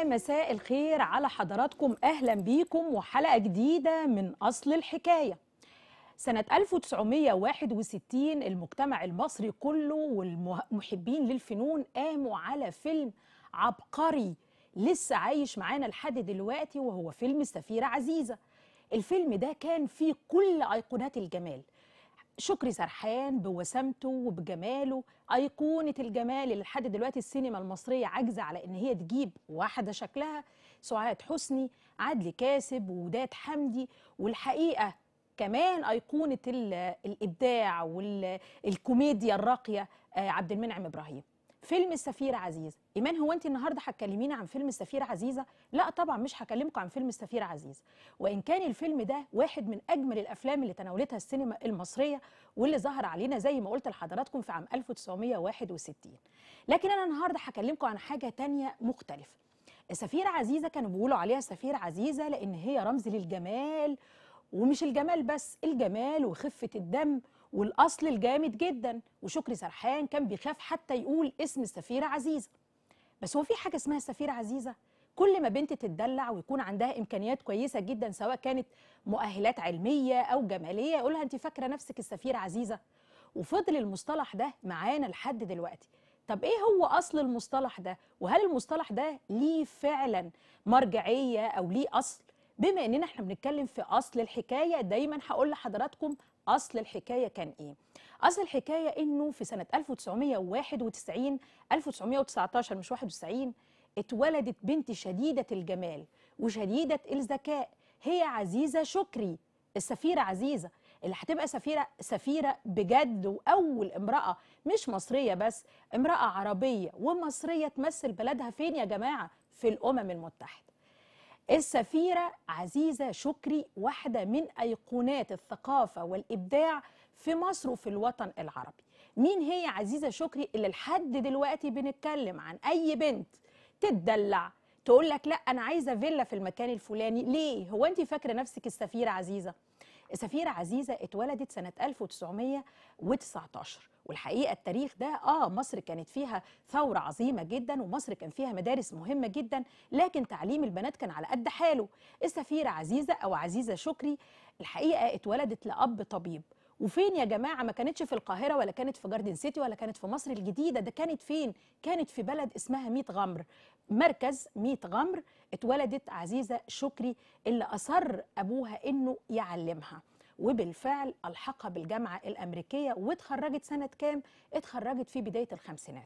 مساء الخير على حضراتكم أهلا بيكم وحلقة جديدة من أصل الحكاية سنة 1961 المجتمع المصري كله والمحبين للفنون قاموا على فيلم عبقري لسه عايش معانا لحد دلوقتي وهو فيلم السفيرة عزيزة الفيلم ده كان فيه كل أيقونات الجمال شكري سرحان بوسامته وبجماله أيقونة الجمال اللي لحد دلوقتي السينما المصرية عاجزة على إن هي تجيب واحدة شكلها سعاد حسني عدلي كاسب ووداد حمدي والحقيقة كمان أيقونة ال- الإبداع والكوميديا الراقية آه، عبد المنعم إبراهيم فيلم السفيرة عزيزة إيمان هو أنت النهاردة هتكلمينا عن فيلم السفيرة عزيزة؟ لا طبعا مش هكلمكم عن فيلم السفيرة عزيزة وإن كان الفيلم ده واحد من أجمل الأفلام اللي تناولتها السينما المصرية واللي ظهر علينا زي ما قلت لحضراتكم في عام 1961 لكن أنا النهاردة هكلمكم عن حاجة تانية مختلفة السفيرة عزيزة كانوا بيقولوا عليها سفيرة عزيزة لأن هي رمز للجمال ومش الجمال بس الجمال وخفة الدم والأصل الجامد جدا وشكري سرحان كان بيخاف حتى يقول اسم السفيرة عزيزة بس هو في حاجة اسمها السفيرة عزيزة كل ما بنت تتدلع ويكون عندها إمكانيات كويسة جدا سواء كانت مؤهلات علمية أو جمالية يقولها أنت فاكرة نفسك السفيرة عزيزة وفضل المصطلح ده معانا لحد دلوقتي طب ايه هو اصل المصطلح ده وهل المصطلح ده ليه فعلا مرجعيه او ليه اصل بما اننا احنا بنتكلم في اصل الحكايه دايما هقول لحضراتكم اصل الحكايه كان ايه اصل الحكايه انه في سنه 1991 1919 مش 91 اتولدت بنت شديده الجمال وشديده الذكاء هي عزيزه شكري السفيره عزيزه اللي هتبقى سفيره سفيره بجد واول امراه مش مصريه بس امراه عربيه ومصريه تمثل بلدها فين يا جماعه في الامم المتحده السفيرة عزيزة شكري واحدة من أيقونات الثقافة والإبداع في مصر وفي الوطن العربي مين هي عزيزة شكري اللي لحد دلوقتي بنتكلم عن أي بنت تتدلع تقول لك لا أنا عايزة فيلا في المكان الفلاني ليه؟ هو أنت فاكرة نفسك السفيرة عزيزة؟ السفيرة عزيزة اتولدت سنة 1919 والحقيقة التاريخ ده آه مصر كانت فيها ثورة عظيمة جدا ومصر كان فيها مدارس مهمة جدا لكن تعليم البنات كان على قد حاله السفيرة عزيزة أو عزيزة شكري الحقيقة اتولدت لأب طبيب وفين يا جماعة ما كانتش في القاهرة ولا كانت في جاردن سيتي ولا كانت في مصر الجديدة ده كانت فين كانت في بلد اسمها ميت غمر مركز ميت غمر اتولدت عزيزة شكري اللي أصر أبوها إنه يعلمها وبالفعل ألحقها بالجامعة الأمريكية واتخرجت سنة كام؟ اتخرجت في بداية الخمسينات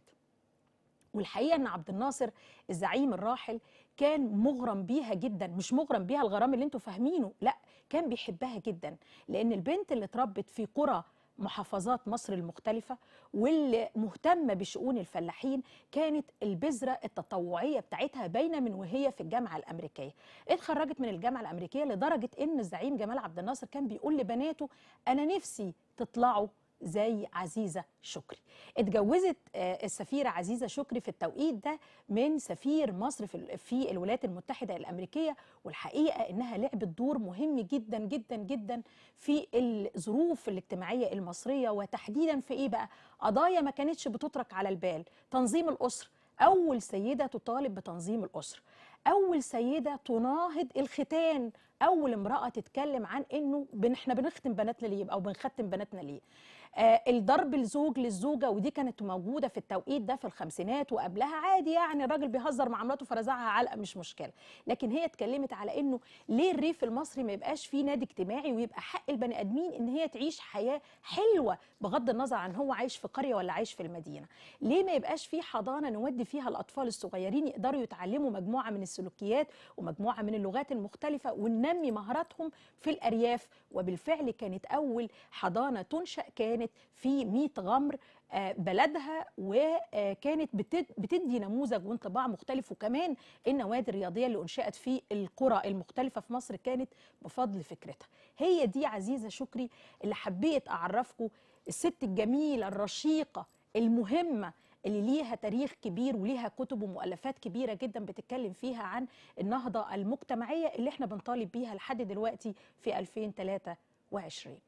والحقيقه ان عبد الناصر الزعيم الراحل كان مغرم بيها جدا مش مغرم بيها الغرام اللي انتوا فاهمينه لا كان بيحبها جدا لان البنت اللي اتربت في قرى محافظات مصر المختلفة واللي مهتمة بشؤون الفلاحين كانت البذرة التطوعية بتاعتها باينة من وهي في الجامعة الأمريكية اتخرجت من الجامعة الأمريكية لدرجة إن الزعيم جمال عبد الناصر كان بيقول لبناته أنا نفسي تطلعوا زي عزيزة شكري اتجوزت آه، السفيرة عزيزة شكري في التوقيت ده من سفير مصر في ال- في الولايات المتحدة الأمريكية والحقيقة إنها لعبت دور مهم جدا جدا جدا في الظروف الاجتماعية المصرية وتحديدا في إيه بقى قضايا ما كانتش بتترك على البال تنظيم الأسرة أول سيدة تطالب بتنظيم الأسرة أول سيدة تناهض الختان أول امرأة تتكلم عن إنه بن إحنا بنختم بناتنا ليه أو بنختم بناتنا ليه آه الضرب الزوج للزوجة ودي كانت موجودة في التوقيت ده في الخمسينات وقبلها عادي يعني الراجل بيهزر مع مراته فرزعها علقة مش مشكلة لكن هي اتكلمت على إنه ليه الريف المصري ما يبقاش فيه نادي اجتماعي ويبقى حق البني آدمين إن هي تعيش حياة حلوة بغض النظر عن هو عايش في قرية ولا عايش في المدينة ليه ما يبقاش فيه حضانة نودي فيها الأطفال الصغيرين يقدروا يتعلموا مجموعة من السلوكيات ومجموعة من اللغات المختلفة وننمي مهاراتهم في الأرياف وبالفعل كانت أول حضانة تنشأ كانت في ميت غمر آه، بلدها وكانت بتد- بتدي نموذج وانطباع مختلف وكمان النوادي الرياضية اللي أنشأت في القرى المختلفة في مصر كانت بفضل فكرتها هي دي عزيزة شكري اللي حبيت أعرفكم الست الجميلة الرشيقة المهمة اللي ليها تاريخ كبير وليها كتب ومؤلفات كبيرة جدا بتتكلم فيها عن النهضة المجتمعية اللي احنا بنطالب بيها لحد دلوقتي في 2023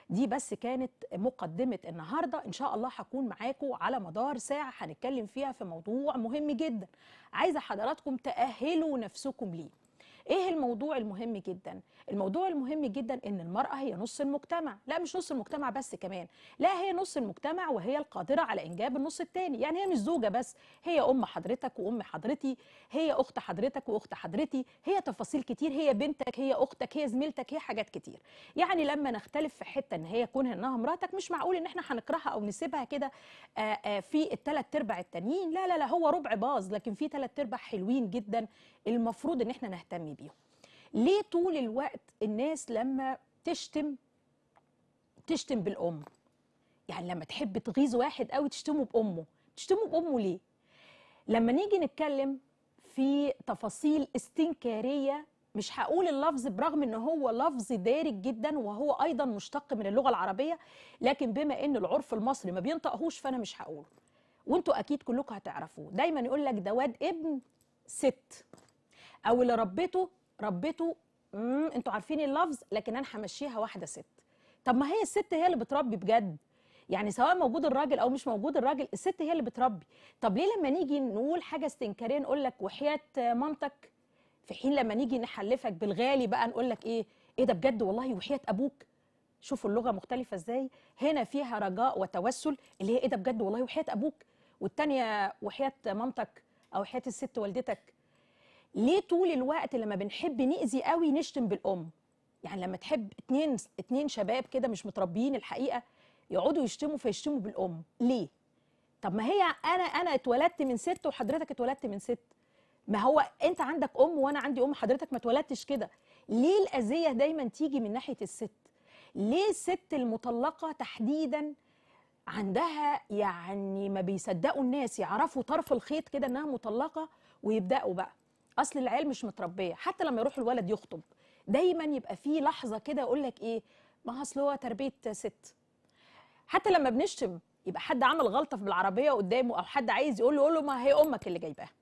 دي بس كانت مقدمه النهارده ان شاء الله هكون معاكم على مدار ساعه هنتكلم فيها في موضوع مهم جدا عايزه حضراتكم تاهلوا نفسكم ليه ايه الموضوع المهم جدا الموضوع المهم جدا ان المراه هي نص المجتمع لا مش نص المجتمع بس كمان لا هي نص المجتمع وهي القادره على انجاب النص الثاني يعني هي مش زوجه بس هي ام حضرتك وام حضرتي هي اخت حضرتك واخت حضرتي هي تفاصيل كتير هي بنتك هي اختك هي زميلتك هي حاجات كتير يعني لما نختلف في حته ان هي كونها انها مراتك مش معقول ان احنا هنكرهها او نسيبها كده آه، آه، في الثلاث ارباع التانيين لا لا لا هو ربع باظ لكن في ثلاث ارباع حلوين جدا المفروض ان احنا نهتم بيهم ليه طول الوقت الناس لما تشتم تشتم بالام يعني لما تحب تغيظ واحد قوي تشتمه بامه تشتمه بامه ليه لما نيجي نتكلم في تفاصيل استنكاريه مش هقول اللفظ برغم ان هو لفظ دارج جدا وهو ايضا مشتق من اللغه العربيه لكن بما ان العرف المصري ما بينطقهوش فانا مش هقوله وانتوا اكيد كلكم هتعرفوه دايما يقول لك ده واد ابن ست او اللي ربته ربته مم انتوا عارفين اللفظ لكن انا همشيها واحده ست طب ما هي الست هي اللي بتربي بجد يعني سواء موجود الراجل او مش موجود الراجل الست هي اللي بتربي طب ليه لما نيجي نقول حاجه استنكاريه نقول لك وحياه مامتك في حين لما نيجي نحلفك بالغالي بقى نقول لك ايه ايه ده بجد والله وحياه ابوك شوفوا اللغه مختلفه ازاي هنا فيها رجاء وتوسل اللي هي ايه ده بجد والله وحياه ابوك والتانيه وحياه مامتك او وحياه الست والدتك ليه طول الوقت لما بنحب نأذي قوي نشتم بالام يعني لما تحب اتنين اتنين شباب كده مش متربيين الحقيقه يقعدوا يشتموا فيشتموا بالام ليه طب ما هي انا انا اتولدت من ست وحضرتك اتولدت من ست ما هو انت عندك ام وانا عندي ام حضرتك ما اتولدتش كده ليه الاذيه دايما تيجي من ناحيه الست ليه الست المطلقه تحديدا عندها يعني ما بيصدقوا الناس يعرفوا طرف الخيط كده انها مطلقه ويبداوا بقى اصل العيال مش متربيه حتى لما يروح الولد يخطب دايما يبقى في لحظه كده يقول لك ايه ما اصل هو تربيه ست حتى لما بنشتم يبقى حد عمل غلطه في بالعربيه قدامه او حد عايز يقول له يقول له ما هي امك اللي جايباها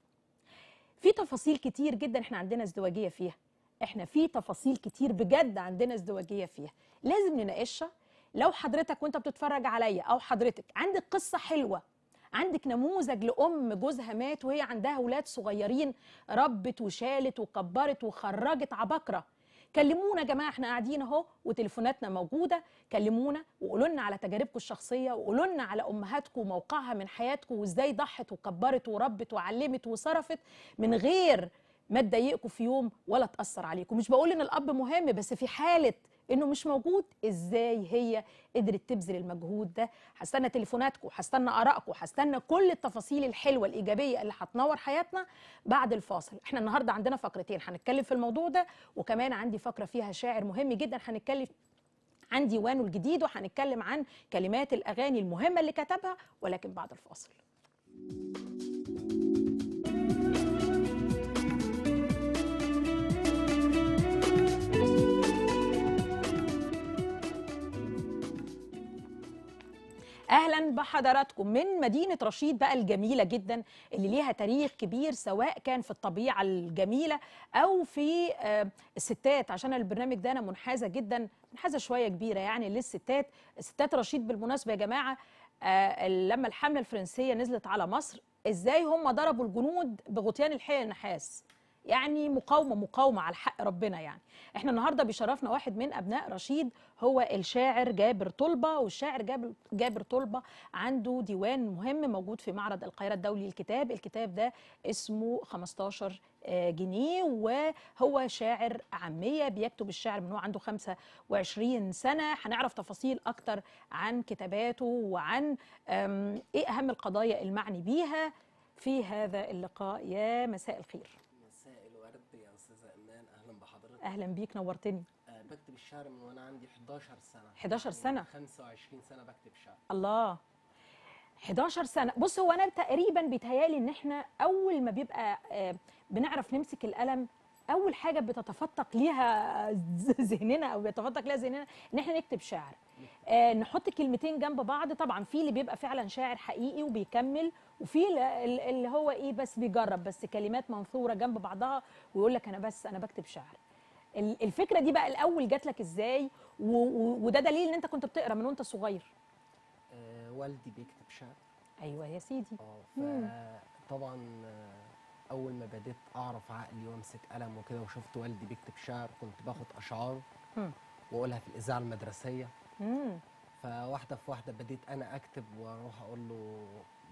في تفاصيل كتير جدا احنا عندنا ازدواجيه فيها احنا في تفاصيل كتير بجد عندنا ازدواجيه فيها لازم نناقشها لو حضرتك وانت بتتفرج عليا او حضرتك عندك قصه حلوه عندك نموذج لام جوزها مات وهي عندها اولاد صغيرين ربت وشالت وكبرت وخرجت عباقره كلمونا يا جماعه احنا قاعدين اهو وتليفوناتنا موجوده كلمونا وقولوا لنا على تجاربكم الشخصيه وقولوا لنا على امهاتكم وموقعها من حياتكم وازاي ضحت وكبرت وربت وعلمت وصرفت من غير ما تضايقكم في يوم ولا تاثر عليكم مش بقول ان الاب مهم بس في حاله انه مش موجود ازاي هي قدرت تبذل المجهود ده هستنى تليفوناتكم هستنى ارائكم هستنى كل التفاصيل الحلوه الايجابيه اللي هتنور حياتنا بعد الفاصل احنا النهارده عندنا فقرتين هنتكلم في الموضوع ده وكمان عندي فقره فيها شاعر مهم جدا هنتكلم عن ديوانه الجديد وهنتكلم عن كلمات الاغاني المهمه اللي كتبها ولكن بعد الفاصل اهلا بحضراتكم من مدينه رشيد بقى الجميله جدا اللي ليها تاريخ كبير سواء كان في الطبيعه الجميله او في آه، الستات عشان البرنامج ده انا منحازه جدا منحازه شويه كبيره يعني للستات ستات رشيد بالمناسبه يا جماعه آه، لما الحمله الفرنسيه نزلت على مصر ازاي هم ضربوا الجنود بغطيان الحيل النحاس يعني مقاومه مقاومه على حق ربنا يعني احنا النهارده بيشرفنا واحد من ابناء رشيد هو الشاعر جابر طلبه والشاعر جابر جابر طلبه عنده ديوان مهم موجود في معرض القاهره الدولي للكتاب الكتاب ده اسمه 15 آه، جنيه وهو شاعر عاميه بيكتب الشعر من هو عنده 25 سنه هنعرف تفاصيل اكتر عن كتاباته وعن آم، ايه اهم القضايا المعني بيها في هذا اللقاء يا مساء الخير مساء الورد يا استاذه ايمان اهلا بحضرتك اهلا بيك نورتني أه بكتب الشعر من وانا عندي 11 سنه 11 سنة؟ 25 سنه بكتب شعر الله 11 سنة بص هو أنا تقريبا بيتهيالي إن إحنا أول ما بيبقى آه، بنعرف نمسك القلم أول حاجة بتتفتق ليها ذهننا أو بيتفتق ليها ذهننا إن إحنا نكتب شعر آه، نحط كلمتين جنب بعض طبعا في اللي بيبقى فعلا شاعر حقيقي وبيكمل وفي ال- ال- اللي هو إيه بس بيجرب بس كلمات منثورة جنب بعضها ويقول لك أنا بس أنا بكتب شعر ال- الفكره دي بقى الاول جات لك ازاي و- و- وده دليل ان انت كنت بتقرا من وانت صغير آه والدي بيكتب شعر ايوه يا سيدي اه فطبعا آه، اول ما بديت اعرف عقلي وامسك قلم وكده وشفت والدي بيكتب شعر كنت باخد اشعار مم. واقولها في الاذاعه المدرسيه امم فواحده في واحده بديت انا اكتب واروح اقول له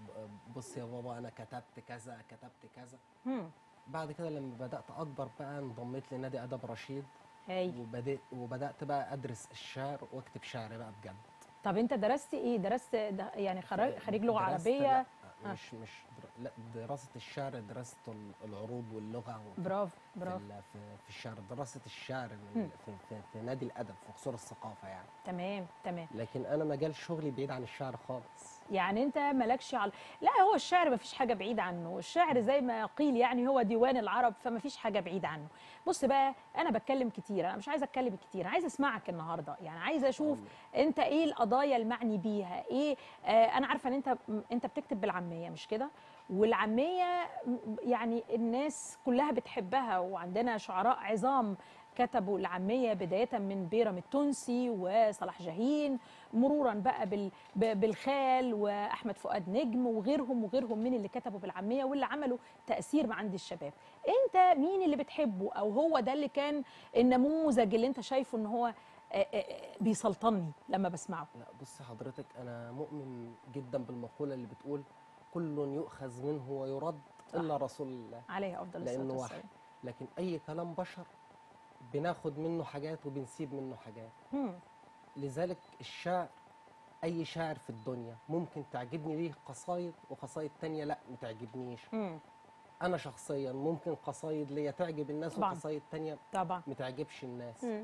ب- بص يا بابا انا كتبت كذا كتبت كذا امم بعد كده لما بدات اكبر بقى انضميت لنادي ادب رشيد هاي وبدأت وبدات بقى ادرس الشعر واكتب شعر بقى بجد طب انت درست ايه درست ده يعني خريج, خريج لغه درست- عربيه لا آه. مش مش در- لا دراسه الشعر درست ال- العروض واللغه و- برافو في, برافو ال- في, في الشعر دراسه الشعر مم. من في, في, في نادي الادب في قصور الثقافه يعني تمام تمام لكن انا مجال شغلي بعيد عن الشعر خالص يعني انت مالكش على لا هو الشعر ما فيش حاجه بعيد عنه الشعر زي ما قيل يعني هو ديوان العرب فما فيش حاجه بعيد عنه بص بقى انا بتكلم كتير انا مش عايزه اتكلم كتير انا عايزه اسمعك النهارده يعني عايزه اشوف انت ايه القضايا المعني بيها ايه آه انا عارفه ان انت م- انت بتكتب بالعاميه مش كده والعاميه م- يعني الناس كلها بتحبها وعندنا شعراء عظام كتبوا العامية بداية من بيرم التونسي وصلاح جاهين مرورا بقى بال ب- بالخال وأحمد فؤاد نجم وغيرهم وغيرهم من اللي كتبوا بالعامية واللي عملوا تأثير عند الشباب أنت مين اللي بتحبه أو هو ده اللي كان النموذج اللي أنت شايفه إن هو آه، آه، آه، بيسلطني لما بسمعه لا بص حضرتك انا مؤمن جدا بالمقوله اللي بتقول كل يؤخذ منه ويرد الا رسول الله عليه أفضل لانه الصلاة واحد والسلام لكن اي كلام بشر بناخد منه حاجات وبنسيب منه حاجات مم. لذلك الشعر اي شاعر في الدنيا ممكن تعجبني ليه قصايد وقصايد تانية لا ما تعجبنيش مم. انا شخصيا ممكن قصايد ليا تعجب الناس طبعاً. وقصايد تانية طبعا ما تعجبش الناس مم.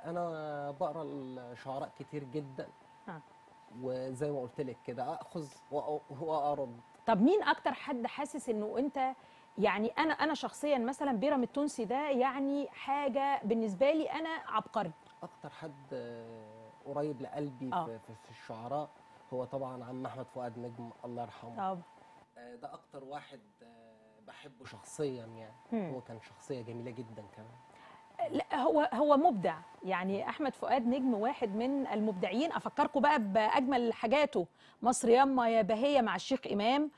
فانا بقرا الشعراء كتير جدا ها. وزي ما قلت لك كده اخذ وأ- وارد طب مين اكتر حد حاسس انه انت يعني انا انا شخصيا مثلا بيرم التونسي ده يعني حاجه بالنسبه لي انا عبقري اكتر حد آه، قريب لقلبي آه. في, في, في الشعراء هو طبعا عم احمد فؤاد نجم الله يرحمه طب آه، ده اكتر واحد آه، بحبه شخصيا يعني مم. هو كان شخصيه جميله جدا كمان لا هو هو مبدع يعني احمد فؤاد نجم واحد من المبدعين افكركم بقى باجمل حاجاته مصر ياما يا بهيه مع الشيخ امام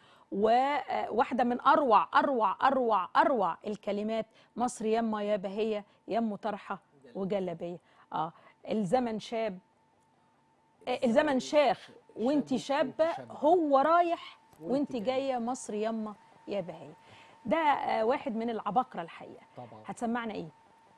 وواحده من اروع اروع اروع اروع الكلمات مصر ياما يا بهيه يم طرحه وجلبيه اه الزمن شاب آه، الزمن شاخ وانت شابه هو رايح وانت جايه مصر ياما يا بهيه ده آه، واحد من العباقره الحقيقه طبعا هتسمعنا ايه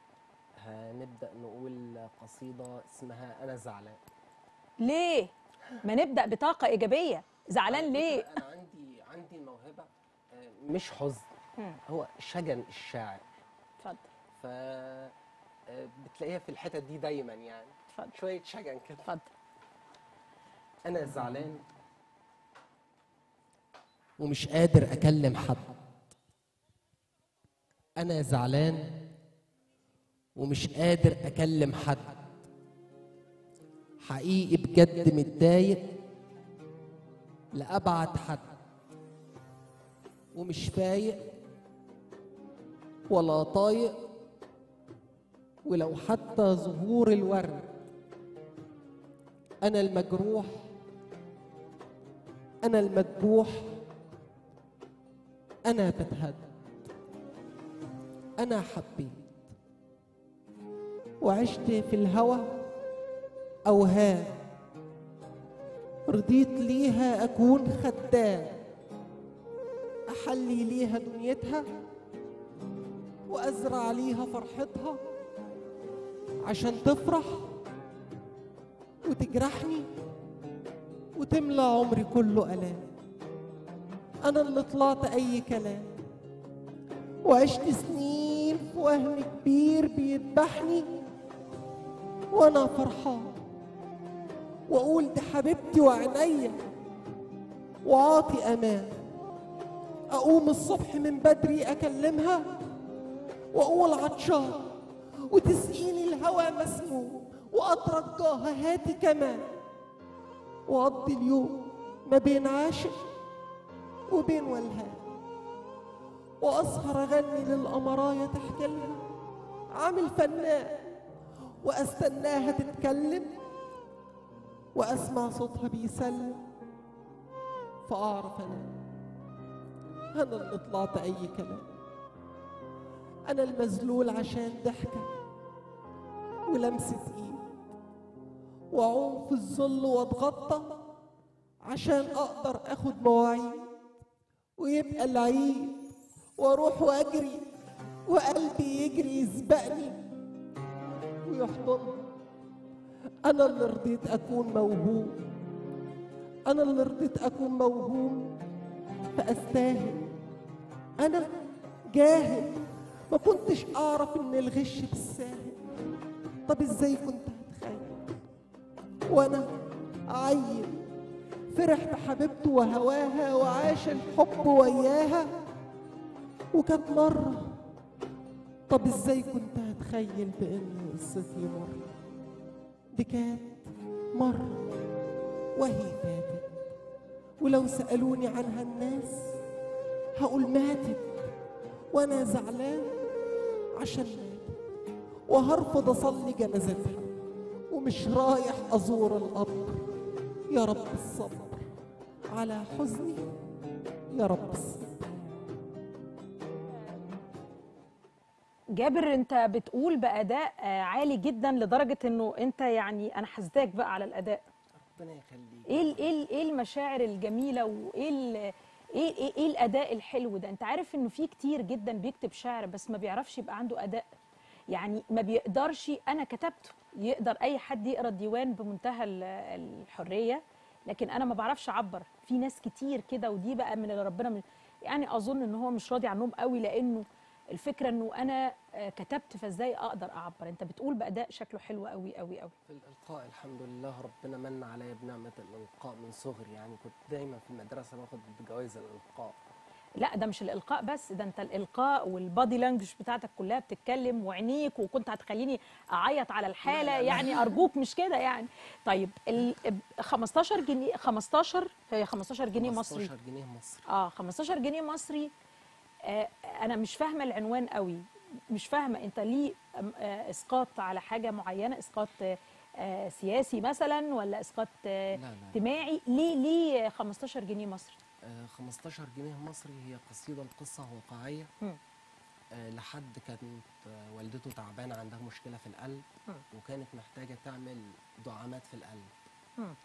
هنبدا نقول قصيده اسمها انا زعلان ليه ما نبدا بطاقه ايجابيه زعلان على ليه فكرة انا عندي عندي الموهبه آه، مش حزن مم. هو شجن الشاعر اتفضل ف آه، بتلاقيها في الحتت دي دايما يعني اتفضل شويه شجن كده اتفضل انا زعلان ومش قادر اكلم حد انا زعلان ومش قادر اكلم حد حقيقي بجد متضايق لابعد حد ومش فايق ولا طايق ولو حتى ظهور الورد انا المجروح انا المذبوح انا بتهد انا حبيت وعشت في الهوى اوهام رضيت ليها اكون خدام احلي ليها دنيتها وازرع ليها فرحتها عشان تفرح وتجرحني وتملى عمري كله الام انا اللي طلعت اي كلام وعشت سنين في وهم كبير بيذبحني وانا فرحان واقول دي حبيبتي وعينيا واعطي امان اقوم الصبح من بدري اكلمها واقول عطشان وتسقيني الهوى مسموم واترجاها هاتي كمان واقضي اليوم ما بين عاشق وبين ولهان واسهر اغني للقمرايه تحكي لها عامل فنان واستناها تتكلم واسمع صوتها بيسلم فاعرف انا انا اللي طلعت اي كلام انا المذلول عشان ضحكه ولمسه ايد واعوم في الظل واتغطى عشان اقدر اخد مواعيد ويبقى العيد واروح واجري وقلبي يجري يسبقني ويحضني انا اللي رضيت اكون موهوم انا اللي رضيت اكون موهوم فاستاهل انا جاهل ما كنتش اعرف ان الغش بالساهل طب ازاي كنت هتخيل وانا عيل فرح بحبيبته وهواها وعاش الحب وياها وكانت مرة طب ازاي كنت هتخيل بان قصتي مرة دي كانت مرة وهي فاتت ولو سألوني عنها الناس هقول ماتت وانا زعلان عشان ماتت وهرفض اصلي جنازتها ومش رايح ازور القبر يا رب الصبر على حزني يا رب الصبر جابر انت بتقول باداء آه، عالي جدا لدرجه انه انت يعني انا حاسداك بقى على الاداء ربنا يخليك ايه ال- ايه ال- ايه المشاعر الجميله وايه ال- ايه ايه ايه الاداء الحلو ده انت عارف انه في كتير جدا بيكتب شعر بس ما بيعرفش يبقى عنده اداء يعني ما بيقدرش انا كتبته يقدر اي حد يقرا الديوان بمنتهى ال- الحريه لكن انا ما بعرفش اعبر في ناس كتير كده ودي بقى من اللي ربنا من يعني اظن ان هو مش راضي عنهم قوي لانه الفكره انه انا آه، كتبت فازاي اقدر اعبر انت بتقول باداء شكله حلو قوي قوي قوي في الإلقاء الحمد لله ربنا من عليا بنعمة الإلقاء من صغري يعني كنت دايما في المدرسة باخد جوائز الإلقاء لا ده مش الالقاء بس ده انت الالقاء والبادي لانجوج بتاعتك كلها بتتكلم وعينيك وكنت هتخليني اعيط على الحاله لا، لا، لا. يعني ارجوك مش كده يعني طيب ال 15 جنيه 15 هي 15 جنيه مصري 15 جنيه مصري اه 15 جنيه مصري آه انا مش فاهمه العنوان قوي مش فاهمه انت ليه أم- آه اسقاط على حاجه معينه اسقاط آه آه سياسي مثلا ولا اسقاط آه لا، لا. اجتماعي ليه ليه 15 جنيه مصري آه، 15 جنيه مصري هي قصيدة القصة واقعية مم. آه، لحد كانت آه، والدته تعبانة عندها مشكلة في القلب مم. وكانت محتاجة تعمل دعامات في القلب مم.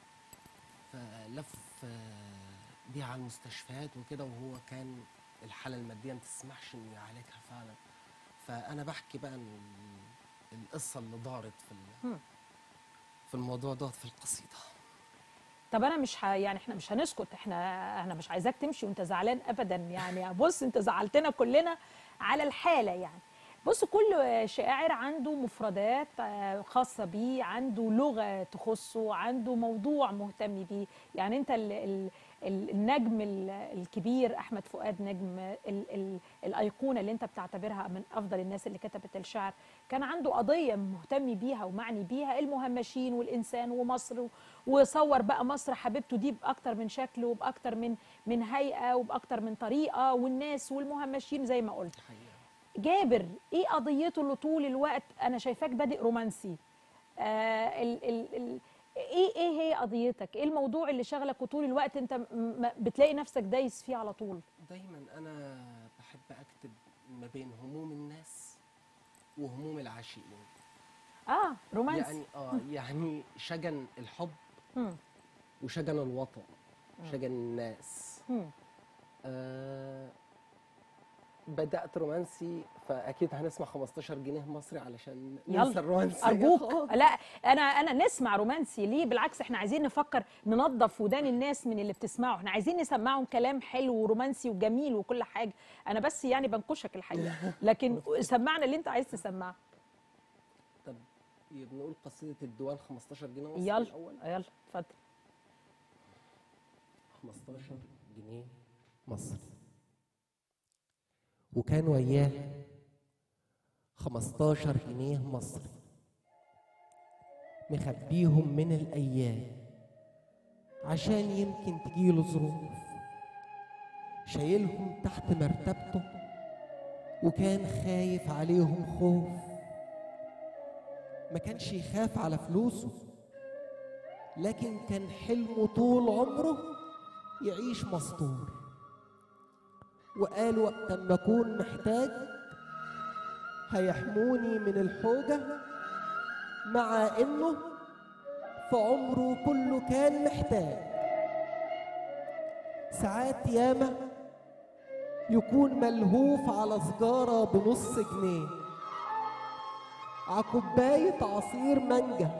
فلف آه، بيها على المستشفيات وكده وهو كان الحالة المادية ما تسمحش انه يعالجها فعلا فأنا بحكي بقى عن القصة اللي دارت في ال- مم. في الموضوع دوت في القصيدة طب انا مش ه... يعني احنا مش هنسكت احنا انا مش عايزاك تمشي وانت زعلان ابدا يعني بص انت زعلتنا كلنا على الحاله يعني بص كل شاعر عنده مفردات آه، خاصه بيه عنده لغه تخصه عنده موضوع مهتم بيه يعني انت ال... ال... ال- النجم ال- الكبير احمد فؤاد نجم ال... ال... الايقونه اللي انت بتعتبرها من افضل الناس اللي كتبت الشعر كان عنده قضيه مهتم بيها ومعني بيها المهمشين والانسان ومصر وصور بقى مصر حبيبته دي باكتر من شكل وباكتر من من هيئه وباكتر من طريقه والناس والمهمشين زي ما قلت حقيقة جابر ايه قضيته اللي طول الوقت انا شايفاك بادئ رومانسي آه ال ال ال ايه ايه هي قضيتك ايه الموضوع اللي شغلك وطول الوقت انت م- م- بتلاقي نفسك دايس فيه على طول دايما انا بحب اكتب ما بين هموم الناس وهموم العاشقين اه رومانسي يعني اه يعني شجن الحب مم. وشجن الوطن شجن الناس مم. آه بدأت رومانسي فأكيد هنسمع 15 جنيه مصري علشان يلا، ننسى الرومانسية ارجوك خالص. لا انا انا نسمع رومانسي ليه بالعكس احنا عايزين نفكر ننظف ودان الناس من اللي بتسمعه احنا عايزين نسمعهم كلام حلو ورومانسي وجميل وكل حاجه انا بس يعني بنكشك الحقيقه لكن سمعنا اللي انت عايز تسمعه طب بنقول قصيدة الديوان 15 جنيه مصري يلا الأول يلا اتفضل 15 جنيه مصري وكان وياه 15 جنيه مصري مخبيهم من الأيام عشان يمكن تجيله ظروف شايلهم تحت مرتبته وكان خايف عليهم خوف ما كانش يخاف على فلوسه لكن كان حلمه طول عمره يعيش مستور وقال وقت ما اكون محتاج هيحموني من الحوجة مع انه في عمره كله كان محتاج ساعات ياما يكون ملهوف على سجارة بنص جنيه عكوباية عصير مانجا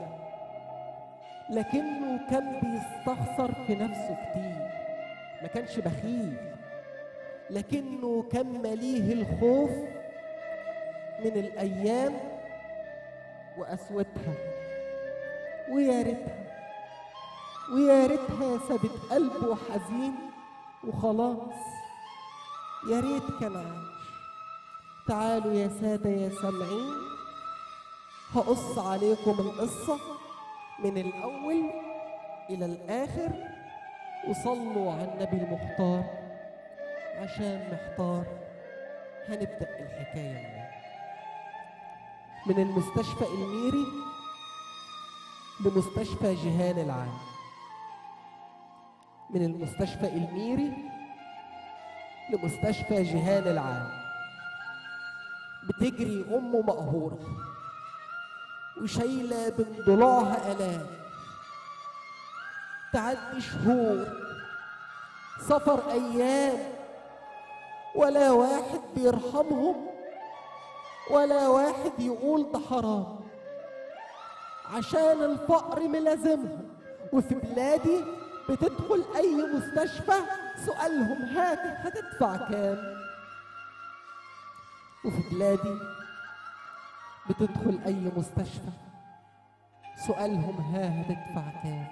لكنه كان بيستخسر في نفسه كتير ما كانش بخيل لكنه كان مليه الخوف من الأيام وقسوتها ويا ريتها ويا ريتها سابت قلبه حزين وخلاص يا ريت كان عايش تعالوا يا سادة يا سامعين هقص عليكم القصة من الأول إلى الآخر وصلوا على النبي المختار عشان محتار هنبدأ الحكاية منين من المستشفى الميري لمستشفى جهان العام من المستشفى الميري لمستشفى جهان العام بتجري أم مقهورة وشايلة من ضلوعها آلام تعدي شهور سفر أيام ولا واحد بيرحمهم ولا واحد يقول ده حرام عشان الفقر ملازمهم وفي بلادي بتدخل أي مستشفى سؤالهم هات هتدفع كام وفي بلادي بتدخل أي مستشفى سؤالهم ها هتدفع كام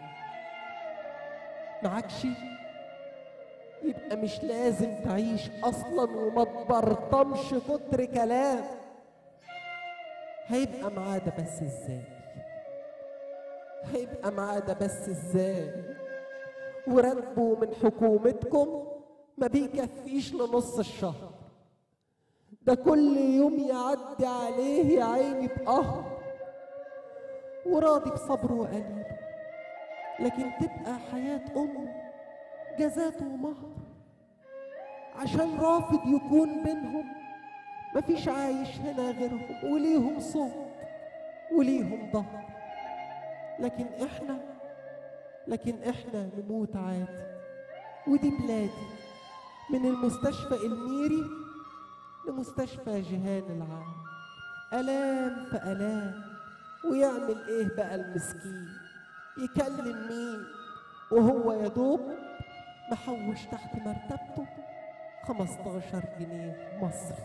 معكش يبقى مش لازم تعيش أصلا وما تبرطمش كتر كلام هيبقى معاه ده بس ازاي هيبقى معاه ده بس ازاي وراتبه من حكومتكم ما بيكفيش لنص الشهر ده كل يوم يعدي عليه يا عيني بقهر وراضي بصبره وقليل لكن تبقى حياة أمه جزاته ومهر عشان رافض يكون بينهم مفيش عايش هنا غيرهم وليهم صوت وليهم ظهر لكن احنا لكن احنا نموت عادي ودي بلادي من المستشفى الميري لمستشفى جهان العام ألام في ألام ويعمل إيه بقى المسكين يكلم مين وهو يا دوب محوش تحت مرتبته 15 جنيه مصري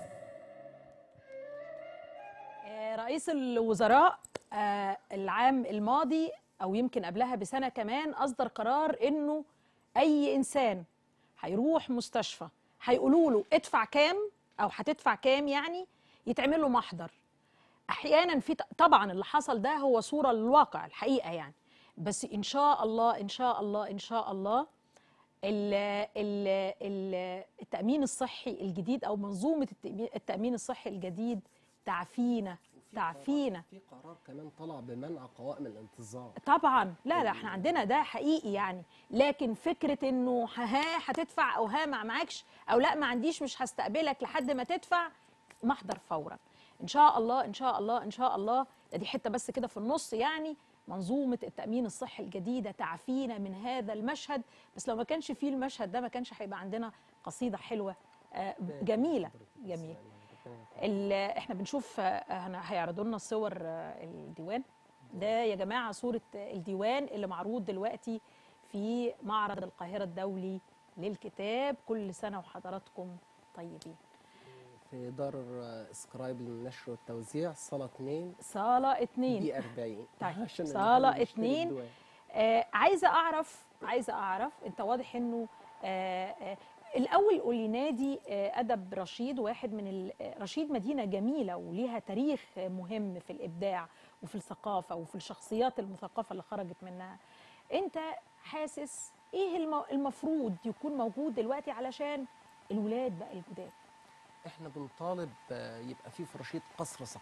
آه، رئيس الوزراء آه، العام الماضي او يمكن قبلها بسنه كمان اصدر قرار انه اي انسان هيروح مستشفى هيقولوا له ادفع كام او هتدفع كام يعني يتعمل له محضر احيانا في طبعا اللي حصل ده هو صوره للواقع الحقيقه يعني بس ان شاء الله ان شاء الله ان شاء الله ال ال ال التامين الصحي الجديد او منظومه التأمين- التامين الصحي الجديد تعفينا وفي تعفينا قرار- في قرار كمان طلع بمنع قوائم الانتظار طبعا لا لا احنا عندنا ده حقيقي يعني لكن فكره انه ها هتدفع او ها ما معكش او لا ما عنديش مش هستقبلك لحد ما تدفع محضر فورا ان شاء الله ان شاء الله ان شاء الله ده دي حته بس كده في النص يعني منظومه التامين الصحي الجديده تعفينا من هذا المشهد بس لو ما كانش فيه المشهد ده ما كانش هيبقى عندنا قصيده حلوه آه، جميله جميله ال- احنا بنشوف آه، هن- هيعرضوا لنا صور آه، الديوان ده يا جماعه صوره الديوان اللي معروض دلوقتي في معرض القاهره الدولي للكتاب كل سنه وحضراتكم طيبين في دار سكرايب للنشر والتوزيع صالة 2 صاله اتنين دي 40 طيب، عشان صالة اللي بيشتري اتنين. الدواء. آه عايزه اعرف عايزه اعرف انت واضح انه آه آه الاول قولي نادي آه ادب رشيد واحد من ال- آه، رشيد مدينه جميله وليها تاريخ آه، مهم في الابداع وفي الثقافه وفي الشخصيات المثقفه اللي خرجت منها انت حاسس ايه الم- المفروض يكون موجود دلوقتي علشان الولاد بقى الجداد احنا بنطالب آه، يبقى في في رشيد قصر ثقافه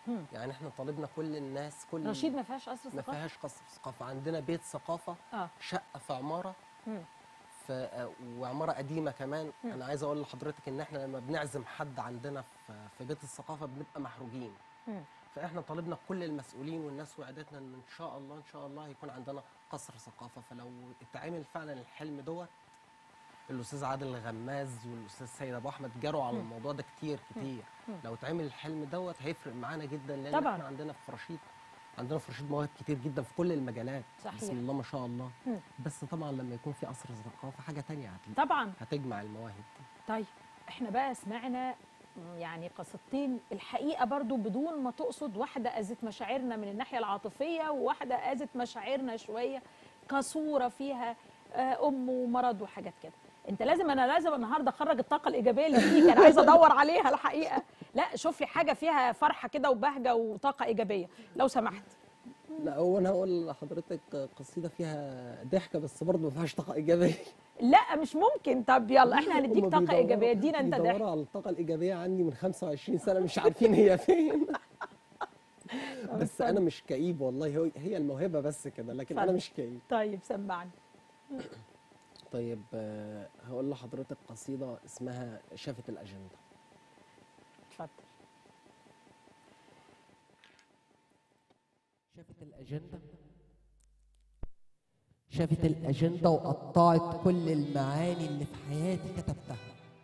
مم. يعني احنا طالبنا كل الناس كل رشيد ما فيهاش قصر ما ثقافه فيهاش قصر ثقافه عندنا بيت ثقافه اه شقه في عماره مم. ف وعماره قديمه كمان مم. انا عايز اقول لحضرتك ان احنا لما بنعزم حد عندنا في في بيت الثقافه بنبقى محروجين مم. فاحنا طالبنا كل المسؤولين والناس وعدتنا ان ان شاء الله ان شاء الله هيكون عندنا قصر ثقافه فلو اتعمل فعلا الحلم دوت الاستاذ عادل غماز والاستاذ سيد ابو احمد جروا على مم. الموضوع ده كتير كتير مم. لو اتعمل الحلم دوت هيفرق معانا جدا لان طبعاً. احنا عندنا في رشيد عندنا في رشيد مواهب كتير جدا في كل المجالات صحيح. بسم الله ما شاء الله مم. بس طبعا لما يكون في قصر ثقافه حاجه تانية هت- طبعا هتجمع المواهب دي طيب احنا بقى سمعنا يعني قصتين الحقيقه برضو بدون ما تقصد واحده اذت مشاعرنا من الناحيه العاطفيه وواحده اذت مشاعرنا شويه كصوره فيها آه، ام ومرض وحاجات كده انت لازم انا لازم النهارده اخرج الطاقه الايجابيه اللي فيك انا عايزه ادور عليها الحقيقه لا شوف لي حاجه فيها فرحه كده وبهجه وطاقه ايجابيه لو سمحت لا هو انا هقول لحضرتك قصيده فيها ضحكه بس برضه ما فيهاش طاقه ايجابيه لا مش ممكن طب يلا احنا هنديك هما طاقه بيدوروا- ايجابيه ادينا انت ضحك بيدوروا على الطاقه الايجابيه عندي من 25 سنه مش عارفين هي فين بس انا مش كئيب والله هو- هي الموهبه بس كده لكن انا اتفضل. مش كئيب طيب سمعني طيب آه، هقول لحضرتك قصيده اسمها شافت الاجنده اتفضل شافت الأجندة شافت الأجندة وقطعت كل المعاني اللي في حياتي كتبتها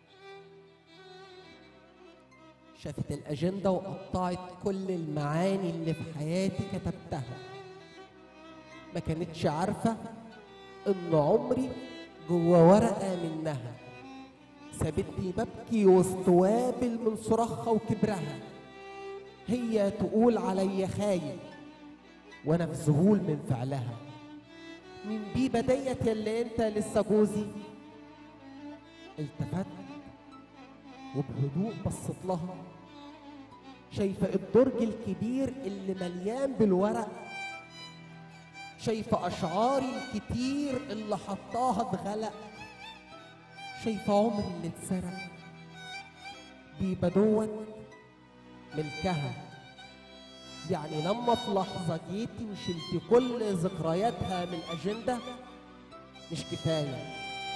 شافت الأجندة وقطعت كل المعاني اللي في حياتي كتبتها ما كانتش عارفة إن عمري جوه ورقة منها سابتني ببكي وسط وابل من صراخها وكبرها هي تقول عليا خاين وانا في ذهول من فعلها من بيبه ديت يلي انت لسه جوزي التفت وبهدوء بصت لها شايفه الدرج الكبير اللي مليان بالورق شايفه اشعاري الكتير اللي حطاها بغلق شايفه عمري اللي اتسرق بيبه دوت ملكها يعني لما في لحظة جيتي وشلتي كل ذكرياتها من الأجندة مش كفاية